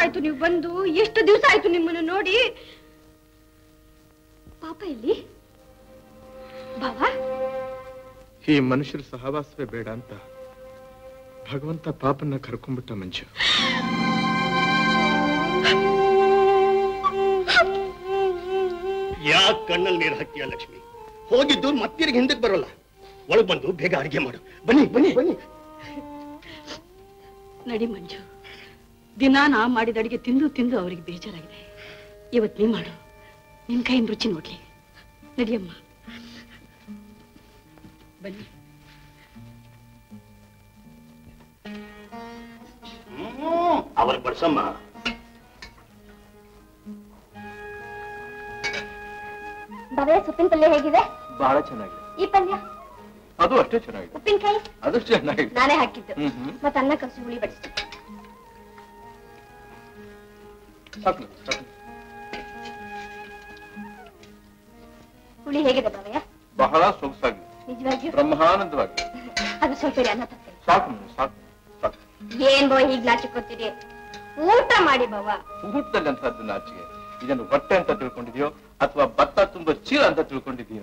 ಆಯ್ತು ನೀವು ಬಂದು ಎಷ್ಟು ದಿವಸ ಆಯ್ತು ನಿಮ್ಮನ್ನು ನೋಡಿ ಪಾಪ ಎಲ್ಲಿ ಬಾವಾ ಈ ಮನುಷ್ಯರ ಸಹವಾಸವೇ ಬೇಡ ಅಂತ ಭಗವಂತ ಪಾಪನ್ನ ಕರ್ಕೊಂಡ್ಬಿಟ್ಟ ಮಂಜು ಯಾಕೆ ಕಣ್ಣಲ್ಲಿ ನೀರು ಹಾಕ್ತೀಯ ಲಕ್ಷ್ಮಿ ಹೋಗಿದ್ದು ಮತ್ತಿರ್ಗ ಹಿಂದಕ್ಕೆ ಬರೋಲ್ಲ ಒಳಗ್ ಬಂದು ಬೇಗ ಅಡಿಗೆ ಮಾಡು ಬನ್ನಿ ಬನ್ನಿ ಬನ್ನಿ ನಡಿ ಮಂಜು ದಿನ ನಾ ಮಾಡಿದ ಅಡಿಗೆ ತಿಂದು ತಿಂದು ಅವರಿಗೆ ಬೇಜಾರಾಗಿದೆ ಇವತ್ತು ನೀ ಮಾಡು ನಿನ್ ಕೈಯಿಂದ ರುಚಿ ನೋಡ್ಲಿ ನಡಿಯಮ್ಮ ಬನ್ನಿ ಅವ್ರ ಬಡ್ಸಮ್ಮ ಬಾವೆ ಸೊಪ್ಪಿನ ಪಲ್ಯ ಹೇಗಿದೆ ಬಹಳ ಚೆನ್ನಾಗಿದೆ ಈ ಪಲ್ಯ ಅದು ಅಷ್ಟೇ ಚೆನ್ನಾಗಿದೆ ಉಪ್ಪಿನಕಾಯಿ ಅದಷ್ಟು ಚೆನ್ನಾಗಿದೆ ನಾನೇ ಹಾಕಿದ್ದು ಹ್ಮ್ ಹ್ಮ್ ಮತ್ತೆ ಅನ್ನ ಕಸಿ ಹುಳಿ ಬಡಿಸ್ತು ಸಾಕು ಸಾಕು. ಹುಳಿ ಹೇಗಿದೆ ಬಾವಯ್ಯ ಬಹಳ ಸೊಗಸಾಗಿದೆ ನಿಜವಾಗಿಯೂ ಬ್ರಹ್ಮಾನಂದವಾಗಿದೆ ಅದು ಸ್ವಲ್ಪ ಇರಿ, ಅನ್ನ ತರ್ತೇನೆ ಸಾಕು ಮಂಜು, ಸಾಕು ಸಾಕು ಏನ್ ಬೋ ಹೀಗ್ ನಾಚಿಕೋತೀರಿ ಊಟ ಮಾಡಿ ಬಾವ ಊಟದಲ್ಲಿ ಅಂತಹದ್ದು ನಾಚಿಗೆ ಇದನ್ನು ಹೊಟ್ಟೆ ಅಂತ ತಿಳ್ಕೊಂಡಿದ್ಯೋ ಅಥವಾ ಭತ್ತ ತುಂಬಾ ಚೀಲ ಅಂತ ತಿಳ್ಕೊಂಡಿದೀಯೋ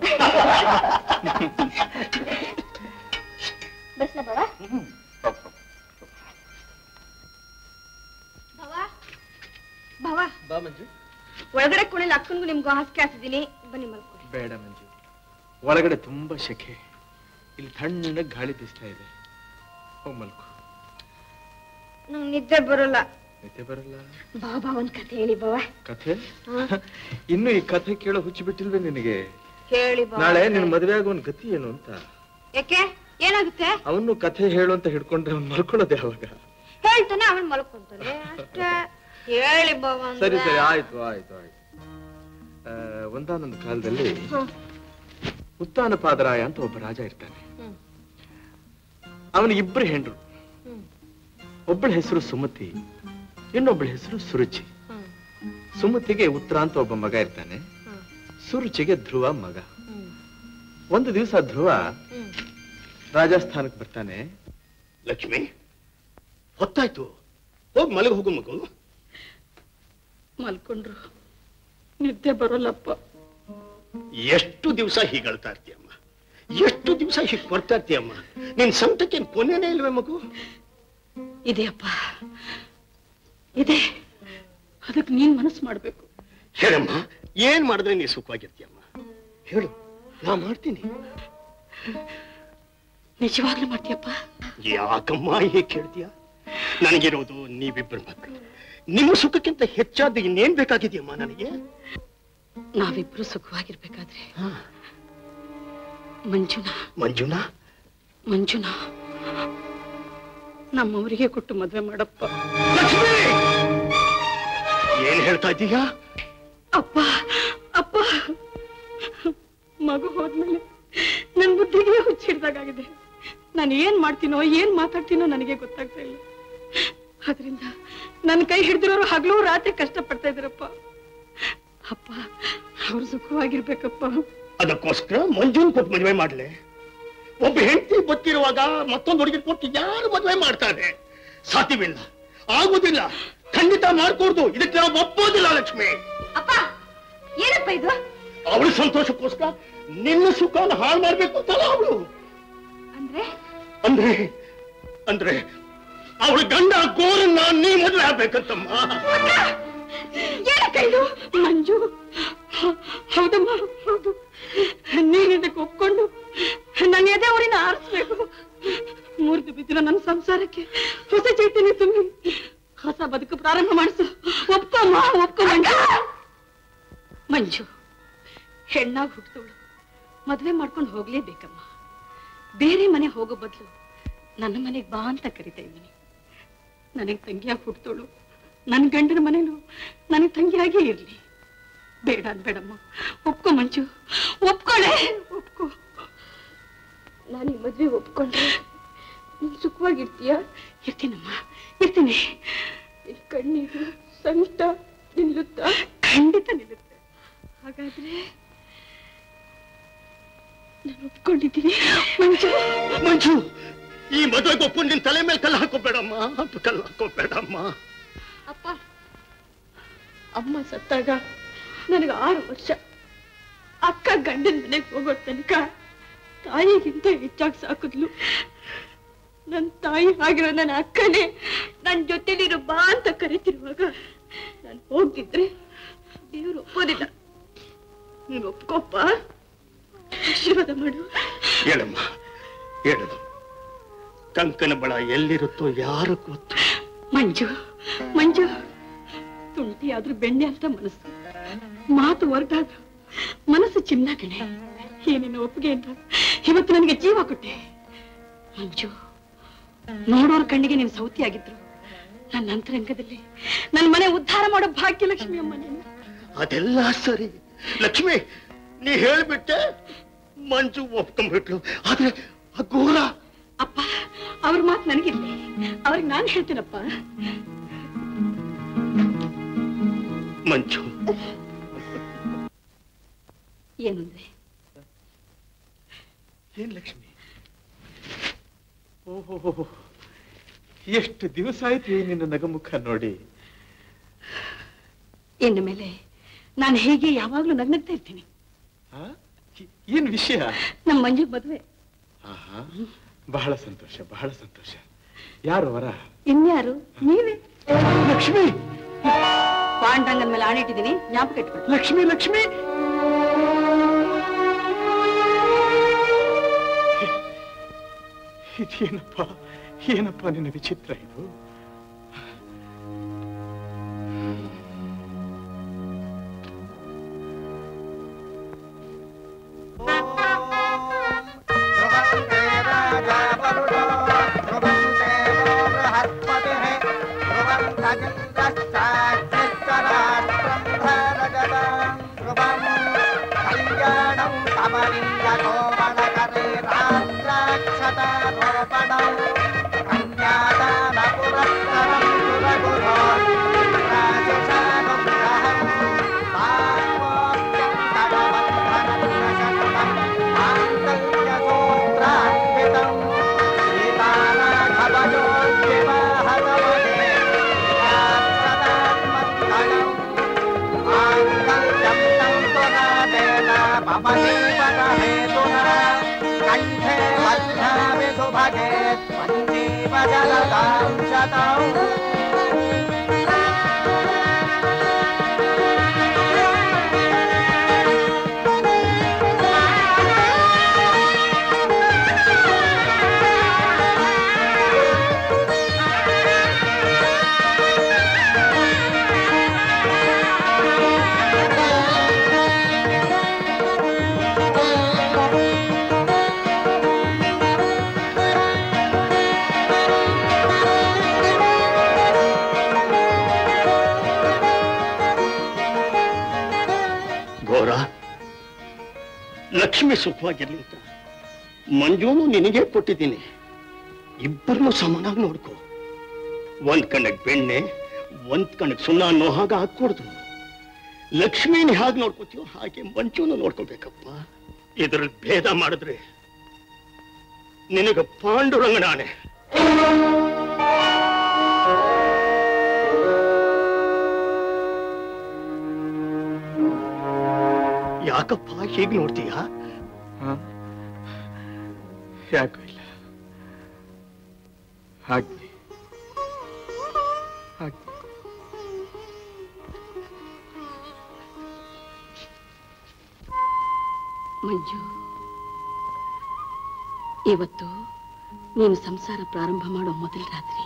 ಬಸ್ಲ ಬಾವ ಹ್ಮ್, ಸಾಕು, ಸಾಕು. ಬಾವ ಬಾವ ಬಾ ಮಂಜು ಒಳಗಡೆ ಕುಣಿಲ್ ಅಕ್ಕನ್ಗೂ ನಿಮ್ಗೂ ಹಾಸಿಗೆ ಹಾಸಿದೀನಿ ಬನ್ನಿ ಮಲ್ಕೊಳ್ಳಿ ಬೇಡ ಮಂಜು ಒಳಗಡೆ ತುಂಬಾ ಶೆಕೆ ಇಲ್ಲಿ ತಣ್ಣಗೆ ಗಾಳಿ ಬೀಸ್ತಾ ಇದೆ ಹೋಗ್ ಮಲ್ಕೋ ನಂಗ್ ನಿದ್ದೆ ಬರೋಲ್ಲ ನಿದ್ದೆ ಬರಲ್ಲ ಬಾಬಾ ಒಂದ್ ಕಥೆ ಹೇಳಿ ಬಾವ ಕಥೆ ಇನ್ನು ಈ ಕಥೆ ಕೇಳೋ ಹುಚ್ಚು ಬಿಟ್ಟಿಲ್ವೇ ನಿನಗೆ ಹೇಳಿ ಬಾವ ನಾಳೆ ನಿನ್ ಮದುವೆ ಆಗೋ ಒಂದ್ ಗತಿ ಏನು ಅಂತ ಯಾಕೆ ಏನಾಗುತ್ತೆ ಅವನು ಕಥೆ ಹೇಳು ಅಂತ ಹಿಡ್ಕೊಂಡ್ರೆ ಅವ್ನು ಮಲ್ಕೊಳ್ಳೋದು ಯಾವಾಗ ಹೇಳ್ತಾನೆ ಅವನ್ ಮಲ್ಕೊಂತಾನೆ ಅಷ್ಟೇ ಹೇಳಿ ಬಾವ ಅಂದ್ರೆ. ಸರಿ ಸರಿ ಆಯ್ತು ಆಯ್ತು ಆಯ್ತು ಆ, ಒಂದಾನೊಂದು ಕಾಲದಲ್ಲಿ ಹ್ಮ್. ಉತ್ತಾನಪಾದರಾಯ ಅಂತ ಒಬ್ಬ ರಾಜ ಇರ್ತಾನೆ ಹ್ಮ್. ಅವನಿಗೆ ಇಬ್ಬರು ಹೆಂಡ್ರು ಹ್ಮ್. ಒಬ್ಬಳ ಹೆಸರು ಸುಮತಿ ಇನ್ನೊಬ್ಬಳ ಹೆಸರು ಸುರುಚಿ ಹ್ಮ್. ಸುಮತಿಗೆ ಉತ್ತರ ಅಂತ ಒಬ್ಬ ಮಗ ಇರ್ತಾನೆ ಹ್ಮ್. ಸುರುಚಿಗೆ ಧ್ರುವ ಮಗ ಹ್ಮ್. ಒಂದು ದಿವಸ ಧ್ರುವ ಹ್ಮ್. ರಾಜಸ್ಥಾನಕ್ಕೆ ಬರ್ತಾನೆ ಲಕ್ಷ್ಮಿ ಹೊತ್ತಾಯ್ತು ಹೋಗ್ ಮಲಗ ಹೋಗು ಮಗು ಮಲ್ಕೊಂಡ್ರು ನಿದ್ದೆ ಬರೋಲ್ಲಪ್ಪ ಎಷ್ಟು ದಿವಸ ಹೀಗೆ ಅಳ್ತಾ ಇರ್ತೀಯಮ್ಮ ಎಷ್ಟು ದಿವಸ ಹೀಗೆ ಬರ್ತಾ ಇರ್ತೀಯಮ್ಮ ನಿನ್ ಸಂತಕ್ಕೆ ಕೊನೆನೇ ಇಲ್ವೇ ಮಗು ಇದೆಯಪ್ಪ ಇದೆ ಅದಕ್ಕೆ ನೀನ್ ಮನಸ್ಸು ಮಾಡ್ಬೇಕು ಹೇಳಮ್ಮ ಏನ್ ಮಾಡಿದ್ರೆ ನೀ ಸುಖವಾಗಿರ್ತೀಯಮ್ಮ ಹೇಳು ನಾ ಮಾಡ್ತೀನಿ ನಿಜವಾಗ್ಲೂ ಮಾಡ್ತೀಯಪ್ಪ ಯಾಕಮ್ಮ ಹೀಗೆ ಕೇಳ್ತೀಯ ನನಗಿರೋದು ನೀವಿಬ್ಬರು ಮಕ್ಕಳು ನಿಮ್ಮ ಸುಖಕ್ಕಿಂತ ಹೆಚ್ಚಾದ ಇನ್ನೇನ್ ಬೇಕಾಗಿದೆಯಮ್ಮ ನನಗೆ ನಾವಿಬ್ರು ಸುಖವಾಗಿರ್ಬೇಕಾದ್ರೆ ಮಂಜುನ ಮಂಜುನಾ ಮಂಜುನ ನಮ್ಮವರಿಗೆ ಕೊಟ್ಟು ಮದ್ವೆ ಮಾಡಪ್ಪ ಲಕ್ಷ್ಮಿ ಏನ್ ಹೇಳ್ತಾ ಇದ್ದೀಯಾ ಅಪ್ಪ ಅಪ್ಪ ಮಗು ಹೋದ್ಮೇಲೆ ನನ್ ಬುದ್ಧಿಗೆ ಹುಚ್ಚಿಡ್ದಾಗಿದೆ ನಾನು ಏನ್ ಮಾಡ್ತೀನೋ ಏನ್ ಮಾತಾಡ್ತೀನೋ ನನಗೆ ಗೊತ್ತಾಗ್ತಾ ಇಲ್ಲ ಅದರಿಂದ ನನ್ನ ಕೈ ಹಿಡಿದಿರೋರು ಹಗಲು ರಾತ್ರಿ ಕಷ್ಟ ಪಡ್ತಾ ಇದ್ರಪ್ಪ ಅಪ್ಪ ಅವ್ರು ಸುಖವಾಗಿರ್ಬೇಕಪ್ಪ ಅದಕ್ಕೋಸ್ಕರ ಮಂಜುನ್ ಕೊಟ್ಟು ಮದುವೆ ಮಾಡ್ಲೆ ಒಬ್ಬ ಹೆಂಡತಿ ಗೊತ್ತಿರುವಾಗ ಮತ್ತೊಂದು ಹುಡುಗಿ ಕೊಟ್ಟು ಯಾರು ಮದುವೆ ಮಾಡ್ತಾರೆ ಸಾಧ್ಯವಿಲ್ಲ ಆಗುದಿಲ್ಲ ಖಂಡಿತ ಮಾಡ್ಕೊಡ್ದು ಇದಕ್ಕೆ ನಾವು ಒಪ್ಪೋದಿಲ್ಲ ಲಕ್ಷ್ಮಿ ಅಪ್ಪ ಏನಪ್ಪ ಇದು ಅವಳ ಸಂತೋಷಕ್ಕೋಸ್ಕರ ನಿನ್ನ ಸುಖನ ಹಾಳು ಮಾಡ್ಬೇಕು ಅಂತಲ್ಲ ಅವಳು ಅಂದ್ರೆ ಅಂದ್ರೆ ಅಂದ್ರೆ ಅವಳ ಗಂಡ ಗೋರನ್ನ ನೀ ಮದುವೆ ಆಗ್ಬೇಕಂತಮ್ಮ ಏನಕ್ಕ ಇದು ಮಂಜು ಹ- ಹೌದಮ್ಮ ಹೌದು ನೀನ್ ಇದಕ್ಕೆ ಒಪ್ಕೊಂಡು ನನ್ನ ಎದೆ ಅವರಿನ ಆರಿಸ್ಬೇಕು ಮುರಿದು ಬಿದ್ದಿರೋ ನನ್ನ ಸಂಸಾರಕ್ಕೆ ಹೊಸ ಚೈತನ್ಯ ತುಂಬಿ ಹೊಸ ಬದುಕು ಪ್ರಾರಂಭ ಮಾಡಿಸು ಒಪ್ಕೊಮ್ಮ ಒಪ್ಕೊ ಮಂಜು ಮಂಜು ಹೆಣ್ಣಾಗಿ ಹುಟ್ಟಿದವಳು ಮದುವೆ ಮಾಡ್ಕೊಂಡು ಹೋಗ್ಲೇಬೇಕಮ್ಮ ಬೇರೆ ಮನೆ ಹೋಗೋ ಬದಲು ನನ್ನ ಮನೆಗೆ ಬಾ ಅಂತ ಕರಿತಾ ಇದ್ದೀನಿ ನನಗೆ ತಂಗಿಯಾಗಿ ಹುಟ್ಟಿದವಳು ನನ್ನ ಗಂಡನ ಮನೇಲು ನನಗೆ ತಂಗಿಯಾಗೇ ಇರ್ಲಿ ಬೇಡ ಅನ್ಬೇಡಮ್ಮ ಒಪ್ಕೊ ಮಂಜು ಒಪ್ಕೊಳೆ ಒಪ್ಕೊ ನಾನು ಈ ಮದ್ವೆ ಒಪ್ಕೊಂಡ್ರೆ ನೀನ್ ಸುಖವಾಗಿರ್ತೀಯ ಇರ್ತೀನಮ್ಮ ಇರ್ತೀನಿ ನಿನ್ ಕಣ್ಣೀರು ಸಂಕಟ ನಿಲ್ಲುತ್ತಾ ಖಂಡಿತ ನಿಲ್ಲುತ್ತೆ ಹಾಗಾದ್ರೆ ನಾನು ಒಪ್ಕೊಂಡಿದ್ದೀನಿ ಮಂಜು ಮಂಜು ಈ ಮದುವೆಗೆ ಒಪ್ಕೊಂಡು ನಿನ್ ತಲೆ ಮೇಲೆ ಕಲ್ಲು ಹಾಕೋಬೇಡಮ್ಮ ಕಲ್ಲು ಹಾಕೋಬೇಡಮ್ಮ ಅಪ್ಪ ಅಮ್ಮ ಸತ್ತಾಗ ನನಗೆ ಆರು ವರ್ಷ ಅಕ್ಕ ಗಂಡನ ಮನೆಗೆ ಹೋಗೋ ತನಕ ತಾಯಿಗಿಂತ ಹೆಚ್ಚಾಗಿ ಸಾಕಿದ್ಲು ನನ್ನ ತಾಯಿ ಆಗಿರೋ ನನ್ನ ಅಕ್ಕನೇ ನನ್ನ ಜೊತೆಲಿರು ಬಾ ಅಂತ ಕರಿತಿರುವಾಗ ನಾನು ಹೋಗ್ತಿದ್ರೆ ದೇವ್ರು ಒಪ್ಪೋದಿಲ್ಲ ನೀನು ಒಪ್ಕೊಪ್ಪ ಆಶೀರ್ವಾದ ಮಾಡು ಹೇಳಮ್ಮ ಹೇಳದು ಕಂಕನ ಬಳ ಎಲ್ಲಿರುತ್ತೋ ಯಾರು ಗೊತ್ತು ಮಂಜು ಮಂಜು ತುಂಟಿ ಆದ್ರೂ ಬೆಣ್ಣೆ ಅಂತ ಮನಸ್ಸು ಮಾತು ಹೊರಟಾದ್ರು ಮನಸ್ಸು ಚಿನ್ನ ಕಣೆ ಏನೇನು ಒಪ್ಪಿಗೆ ಅಂತ ಇವತ್ತು ನನಗೆ ಜೀವ ಕೊಟ್ಟೆ ಮಂಜು ನೋಡೋರ ಕಣ್ಣಿಗೆ ನೀನು ಸೌತಿ ಆಗಿದ್ರು ನನ್ನ ಅಂತರಂಗದಲ್ಲಿ ನನ್ನ ಮನೆ ಉದ್ಧಾರ ಮಾಡೋ ಭಾಗ್ಯಲಕ್ಷ್ಮಿ ಅಮ್ಮ ನೀನು ಅದೆಲ್ಲ ಸರಿ ಲಕ್ಷ್ಮಿ ನೀ ಹೇಳ್ಬಿಟ್ಟೆ ಮಂಜು ಒಪ್ಕೊಂಡ್ಬಿಟ್ಲು ಆದ್ರೆ ಆ ಘೋರ ಅಪ್ಪ ಅವ್ರ ಮಾತು ನನಗಿರ್ಲಿ ಅವ್ರಿಗೆ ನಾನು ಹೇಳ್ತೀನಪ್ಪ ಮಂಜು ಏನಂದ್ರೆ ಏನ್ ಲಕ್ಷ್ಮಿ ಓಹೋ ಎಷ್ಟು ದಿವಸ ಆಯ್ತು ಈ ನಿನ್ನ ನಗಮುಖ ನೋಡಿ ಇನ್ನು ಮೇಲೆ ನಾನು ಹೇಗೆ ಯಾವಾಗ್ಲೂ ನಗ್ನಗ್ತಾ ಇರ್ತೀನಿ ಆ? ಏ- ಏನ್ ವಿಷಯ ನಮ್ಮ ಮಂಜು ಮದುವೆ ಆಹಾ ಬಹಳ ಸಂತೋಷ ಬಹಳ ಸಂತೋಷ ಯಾರು ವರ ಇನ್ಯಾರು ನೀವೇ ಲಕ್ಷ್ಮಿ ಪಾಂಡರಂಗನ ಮೇಲೆ ಆಣಿಟ್ಟಿದ್ದೀನಿ ಜ್ಞಾಪಕ ಇಟ್ಕೊಳ್ಳಿ ಲಕ್ಷ್ಮಿ ಲಕ್ಷ್ಮಿ ಇದೇನಪ್ಪ ಏನಪ್ಪ ನಿನ್ನ ವಿಚಿತ್ರ ಇದು ध्रुवन्ते राजा वरुणो ध्रुवन्ते नो बृहस्पतिः ध्रुवन्तगिन्द्रश्चाग्निश्चराष्ट्रम् भरजताम् ध्रुवम् कल्याणं कमनीयतो वनकरे राष्ट्राक्षतारोपणम् कन्यादानपुरस्सरं सुरगुरो राजशानुग्रहम् पार्वोक्तं तडबन्धनं शतम् माङ्गल्यसूत्रान्वितं सीतानाथवयोद्विवाहनवने यात्रदान्मङ्गलम् माङ्गल्यं तं पुराणेन मम जीवनहेतुना कण्ठे बध्नामि सुभगे त्वञ्जीवजलदां शतम् ಘೋರ ಲಕ್ಷ್ಮಿ ಸುಖವಾಗಿರ್ಲಿ ಅಂತ ಮಂಜೂನು ನಿನಗೆ ಕೊಟ್ಟಿದ್ದೀನಿ ಇಬ್ಬರನ್ನು ಸಮನಾಗಿ ನೋಡ್ಕೋ ಒಂದ್ ಕಣ್ಣಿಗೆ ಬೆಣ್ಣೆ ಒಂದ್ ಕಣ್ಣಿಗೆ ಸುಣ್ಣ ಅನ್ನೋ ಹಾಗೆ ಹಾಕ್ಕೊಡ್ದು ಲಕ್ಷ್ಮಿನ ಹೇಗೆ ನೋಡ್ಕೋತೀಯೋ ಹಾಗೆ ಮಂಜೂನು ನೋಡ್ಕೋಬೇಕಪ್ಪ ಇದರಲ್ಲಿ ಭೇದ ಮಾಡಿದ್ರೆ ನಿನಗೆ ಪಾಂಡುರಂಗನಾಣೆ ಯಾಕಪ್ಪ ಹೀಗೆ ನೋಡ್ತೀಯಾ ಹ? ಯಾಕೂ ಇಲ್ಲ ಹಾಗೆ ಹಾಗೆ ಮಂಜು ಇವತ್ತು ನೀನು ಸಂಸಾರ ಪ್ರಾರಂಭ ಮಾಡೋ ಮೊದಲ ರಾತ್ರಿ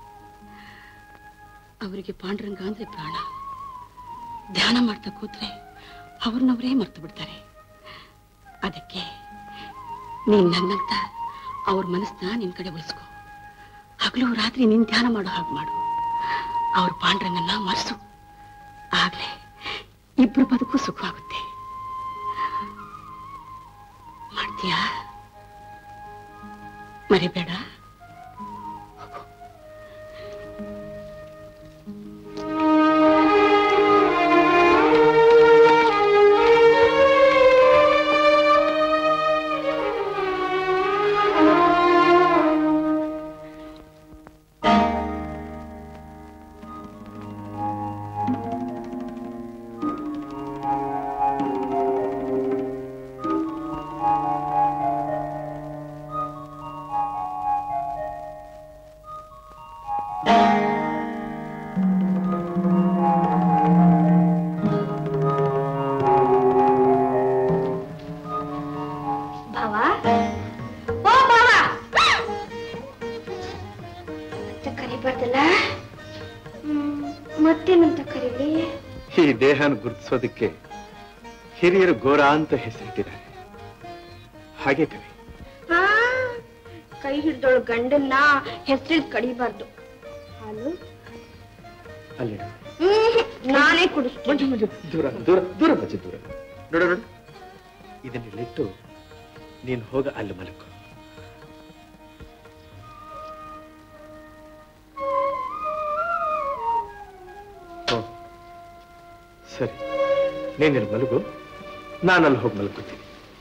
ಅವರಿಗೆ ಪಾಂಡುರಂಗ ಅಂದ್ರೆ ಪ್ರಾಣ ಧ್ಯಾನ ಮಾಡ್ತಾ ಕೂತ್ರೆ ಅವ್ರನ್ನವರೇ ಮರ್ತು ಬಿಡ್ತಾರೆ ಅದಕ್ಕೆ ನೀನ್ ನನ್ನಂತ ಅವ್ರ ಮನಸ್ಸನ್ನ ನಿನ್ ಕಡೆ ಉಳಿಸ್ಕೊ ಹಗಲು ರಾತ್ರಿ ನೀನ್ ಧ್ಯಾನ ಮಾಡೋ ಹಾಗೆ ಮಾಡು ಅವ್ರ ಪಾಂಡ್ರಂಗನ್ನ ಮರ್ಸು ಆಗ್ಲೇ ಇಬ್ರು ಬದುಕು ಸುಖವಾಗುತ್ತೆ ಮಾಡ್ತೀಯಾ ಮರಿಬೇಡ ಈ ದೇಹನ ಗುರುತಿಸೋದಕ್ಕೆ ಹಿರಿಯರು ಗೋರ ಅಂತ ಹೆಸರಿಟ್ಟಿದ್ದಾರೆ ಹಾಗೆ ಕವಿ ಹಾ ಕೈ ಹಿಡ್ದೋಳು ಗಂಡನ್ನ ಹೆಸರಿಲ್ ಕಡಿಬಾರ್ದು ಹಾಲು ಅಲ್ಲಿ ಹ್ಮ್ ನಾನೇ ಕುಡಿಸ್ತೀನಿ ಮಂಜು ಮಂಜು ದೂರ ದೂರ ದೂರ ಬಚ್ಚಿ ದೂರ ನೋಡ ನೋಡು ಇದನ್ನಿಲ್ಲಿಟ್ಟು ನೀನು ಹೋಗ ಅಲ್ಲಿ ಮಲಕು ಓ, ಸರಿ ನೀನಿಲ್ಲಿ ಮಲಗು ನಾನಲ್ಲಿ ಹೋಗಿ ಮಲ್ಕೋತೀನಿ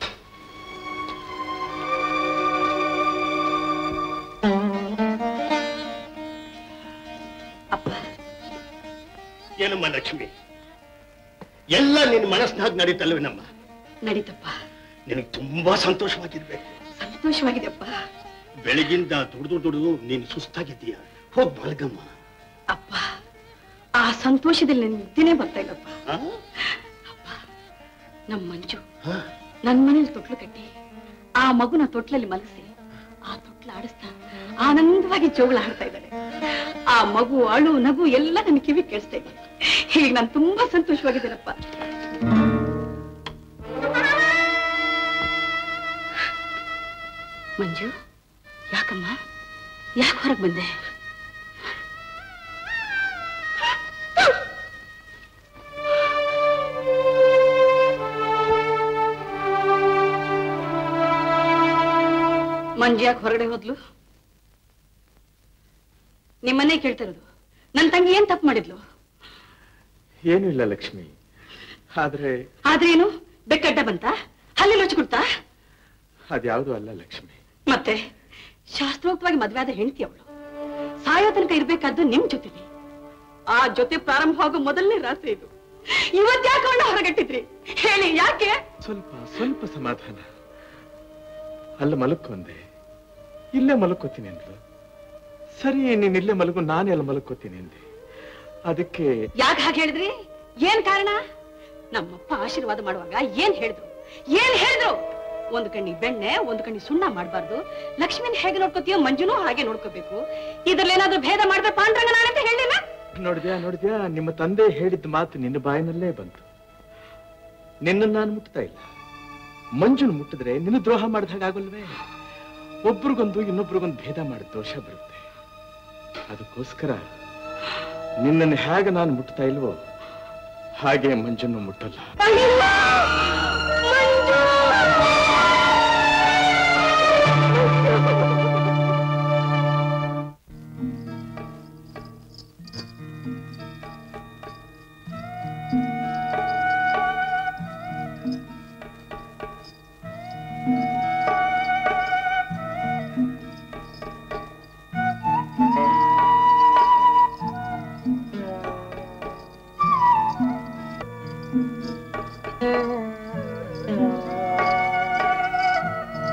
ಅಪ್ಪ ಏನಮ್ಮ ಲಕ್ಷ್ಮಿ ಎಲ್ಲ ನಿನ್ನ ಮನಸ್ಸಿನಾಗ ನಡೀತಲ್ವೇನಮ್ಮ ನಡೀತಪ್ಪ ನಿನಗೆ ತುಂಬಾ ಸಂತೋಷವಾಗಿರ್ಬೇಕು ಸಂತೋಷವಾಗಿದೆಪ್ಪ ಬೆಳಗಿಂದ ದುಡ್ದು ದುಡಿದು ನೀನು ಸುಸ್ತಾಗಿದ್ದೀಯ ಹೋಗ್ ಮಲಗಮ್ಮ ಅಪ್ಪ ಆ ಸಂತೋಷದಲ್ಲಿ ನನ್ನ ನಿದ್ದೆನೇ ಬರ್ತಾ ಇಲ್ಲಪ್ಪ ಆ? ನಮ್ಮ ಮಂಜು ಆ? ನನ್ ಮನೇಲಿ ತೊಟ್ಲು ಕಟ್ಟಿ ಆ ಮಗುನ ತೊಟ್ಲಲ್ಲಿ ಮಲಗಿಸಿ ಆ ತೊಟ್ಲು ಆಡಿಸ್ತಾ ಆನಂದವಾಗಿ ಜೋಗಳ ಆಡ್ತಾ ಇದ್ದಾಳೆ ಆ ಮಗು ಅಳು ನಗು ಎಲ್ಲ ನನ್ನ ಕಿವಿ ಕೇಳಿಸ್ತಾ ಇದೆ ಈಗ ನಾನು ತುಂಬಾ ಸಂತೋಷವಾಗಿದ್ದೇನಪ್ಪ ಮಂಜು ಯಾಕಮ್ಮ ಯಾಕೆ ಹೊರಗೆ ಬಂದೆ ಮಂಜು ಯಾಕೆ ಹೊರಗಡೆ ಹೋದ್ಲು ನಿಮ್ಮನ್ನೇ ಕೇಳ್ತಿರೋದು ನನ್ನ ತಂಗಿ ಏನ್ ತಪ್ಪು ಮಾಡಿದ್ಲು ಏನೂ ಇಲ್ಲ ಲಕ್ಷ್ಮಿ ಆದ್ರೆ ಆದ್ರೆ ಏನು ಬೆಕ್ಕಡ್ಡ ಬಂತ ಹಲ್ಲಿ ಲೊಚ್ಕೊಡ್ತಾ ಅದ್ಯಾವುದೂ ಅಲ್ಲ ಲಕ್ಷ್ಮಿ ಮತ್ತೆ ಶಾಸ್ತ್ರೋಕ್ತವಾಗಿ ಮದ್ವೆ ಆದ ಹೆಂಡತಿ ಅವಳು ಸಾಯೋ ತನಕ ಇರ್ಬೇಕಾದ್ದು ನಿಮ್ ಜೊತೆಲಿ ಆ ಜೊತೆ ಪ್ರಾರಂಭವಾಗೋ ಮೊದಲನೇ ರಾತ್ರಿ ಇದು ಇವತ್ತ್ಯಾಕೆ ಅವಳನ್ನ ಹೊರಗಟ್ಟಿದ್ರಿ ಹೇಳಿ ಯಾಕೆ ಸ್ವಲ್ಪ ಸ್ವಲ್ಪ ಸಮಾಧಾನ ಅಲ್ಲ ಮಲಕ್ಕೊಂದೆ ಇಲ್ಲೇ ಮಲಕ್ಕೋತೀನಿ ಅಂದ್ಲು ಸರಿ ನೀನ್ ಇಲ್ಲೇ ಮಲಗು ನಾನೇ ಅಲ್ಲಿ ಮಲಕ್ಕೋತೀನಿ ಅಂದೆ ಅದಕ್ಕೆ ಯಾಕೆ ಹಾಗೆ ಹೇಳಿದ್ರಿ ಏನ್ ಕಾರಣ ನಮ್ಮಪ್ಪ ಆಶೀರ್ವಾದ ಮಾಡುವಾಗ ಏನ್ ಹೇಳಿದ್ರು ಏನ್ ಹೇಳಿದ್ರು ಒಂದು ಕಣ್ಣಿ ಬೆಣ್ಣೆ ಒಂದು ಕಣ್ಣಿ ಸುಣ್ಣ ಮಾಡಬಾರ್ದು ಲಕ್ಷ್ಮಿನ ಹೇಗೆ ನೋಡ್ಕೋತೀಯೋ ಮಂಜುನೂ ಹಾಗೆ ನೋಡ್ಕೋಬೇಕು ಇದ್ರಲ್ಲೇನಾದ್ರೂ ಭೇದ ಮಾಡಿದ್ರೆ ಪಾಂಡ್ರಂಗ ನಾನಂತ ಹೇಳಿಲ್ಲ ನೋಡಿದ್ಯಾ ನೋಡಿದ್ಯಾ ನಿಮ್ಮ ತಂದೆ ಹೇಳಿದ ಮಾತು ನಿನ್ನ ಬಾಯಿನಲ್ಲೇ ಬಂತು ನಿನ್ನ ನಾನು ಮುಟ್ತಾ ಇಲ್ಲ ಮಂಜುನ್ ಮುಟ್ಟಿದ್ರೆ ನಿನ್ನ ದ್ರೋಹ ಮಾಡಿದ ಹಾಗಾಗಲ್ವೇ ಒಬ್ರಿಗೊಂದು ಇನ್ನೊಬ್ರಿಗೊಂದು ಭೇದ ಮಾಡಿದ ದೋಷ ಬರುತ್ತೆ ಅದಕ್ಕೋಸ್ಕರ ನಿನ್ನನ್ನು ಹೇಗೆ ನಾನು ಮುಟ್ತಾ ಇಲ್ವೋ ಹಾಗೆ ಮಂಜನ್ನು ಮುಟ್ಟಲ್ಲ ಅಯ್ಯೋ!